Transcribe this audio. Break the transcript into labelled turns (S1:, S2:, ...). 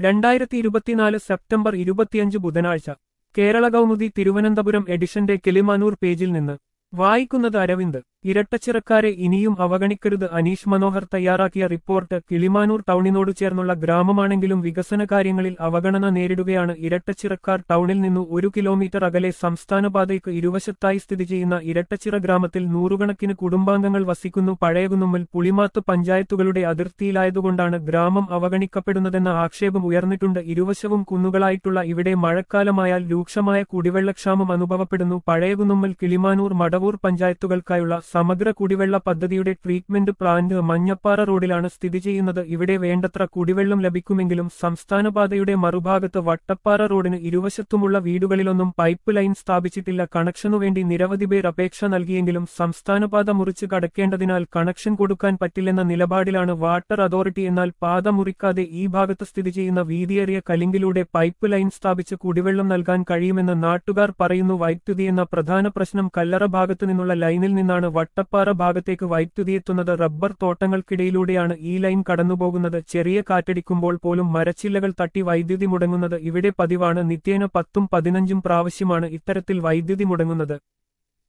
S1: രണ്ടായിരത്തി ഇരുപത്തിനാല് സെപ്റ്റംബർ ഇരുപത്തിയഞ്ച് ബുധനാഴ്ച കേരള കൗമുദി തിരുവനന്തപുരം എഡിഷന്റെ കിളിമാനൂർ പേജിൽ നിന്ന് വായിക്കുന്നത് അരവിന്ദ് ഇരട്ടച്ചിറക്കാരെ ഇനിയും അവഗണിക്കരുത് അനീഷ് മനോഹർ തയ്യാറാക്കിയ റിപ്പോർട്ട് കിളിമാനൂർ ടൗണിനോട് ചേർന്നുള്ള ഗ്രാമമാണെങ്കിലും വികസന കാര്യങ്ങളിൽ അവഗണന നേരിടുകയാണ് ഇരട്ടച്ചിറക്കാർ ടൗണിൽ നിന്നു ഒരു കിലോമീറ്റർ അകലെ സംസ്ഥാനപാതയ്ക്ക് ഇരുവശത്തായി സ്ഥിതി ചെയ്യുന്ന ഇരട്ടച്ചിറ ഗ്രാമത്തിൽ നൂറുകണക്കിന് കുടുംബാംഗങ്ങൾ വസിക്കുന്നു പഴയകുന്നുമ്മൽ പുളിമാത്ത് പഞ്ചായത്തുകളുടെ അതിർത്തിയിലായതുകൊണ്ടാണ് ഗ്രാമം അവഗണിക്കപ്പെടുന്നതെന്ന ആക്ഷേപം ഉയർന്നിട്ടുണ്ട് ഇരുവശവും കുന്നുകളായിട്ടുള്ള ഇവിടെ മഴക്കാലമായാൽ രൂക്ഷമായ കുടിവെള്ളക്ഷാമം അനുഭവപ്പെടുന്നു പഴയകുന്നുമ്മൽ കിളിമാനൂർ മടവൂർ പഞ്ചായത്തുകൾക്കായുള്ള സമഗ്ര കുടിവെള്ള പദ്ധതിയുടെ ട്രീറ്റ്മെന്റ് പ്ലാന്റ് മഞ്ഞപ്പാറ റോഡിലാണ് സ്ഥിതി ചെയ്യുന്നത് ഇവിടെ വേണ്ടത്ര കുടിവെള്ളം ലഭിക്കുമെങ്കിലും സംസ്ഥാനപാതയുടെ മറുഭാഗത്ത് വട്ടപ്പാറ റോഡിന് ഇരുവശത്തുമുള്ള വീടുകളിലൊന്നും പൈപ്പ് ലൈൻ സ്ഥാപിച്ചിട്ടില്ല കണക്ഷനുവേണ്ടി നിരവധി പേർ അപേക്ഷ നൽകിയെങ്കിലും സംസ്ഥാനപാത മുറിച്ച് കടക്കേണ്ടതിനാൽ കണക്ഷൻ കൊടുക്കാൻ പറ്റില്ലെന്ന നിലപാടിലാണ് വാട്ടർ അതോറിറ്റി എന്നാൽ പാത മുറിക്കാതെ ഈ ഭാഗത്ത് സ്ഥിതി ചെയ്യുന്ന വീതിയേറിയ കലിങ്കിലൂടെ പൈപ്പ് ലൈൻ സ്ഥാപിച്ച് കുടിവെള്ളം നൽകാൻ കഴിയുമെന്ന് നാട്ടുകാർ പറയുന്നു വൈദ്യുതി എന്ന പ്രധാന പ്രശ്നം കല്ലറ ഭാഗത്തു നിന്നുള്ള ലൈനിൽ നിന്നാണ് വട്ടപ്പാറ ഭാഗത്തേക്ക് വൈദ്യുതി എത്തുന്നത് റബ്ബർ തോട്ടങ്ങൾക്കിടയിലൂടെയാണ് ഈ ലൈൻ കടന്നുപോകുന്നത് ചെറിയ കാറ്റടിക്കുമ്പോൾ പോലും മരച്ചില്ലകൾ തട്ടി വൈദ്യുതി മുടങ്ങുന്നത് ഇവിടെ പതിവാണ് നിത്യേന പത്തും പതിനഞ്ചും പ്രാവശ്യമാണ് ഇത്തരത്തിൽ വൈദ്യുതി മുടങ്ങുന്നത്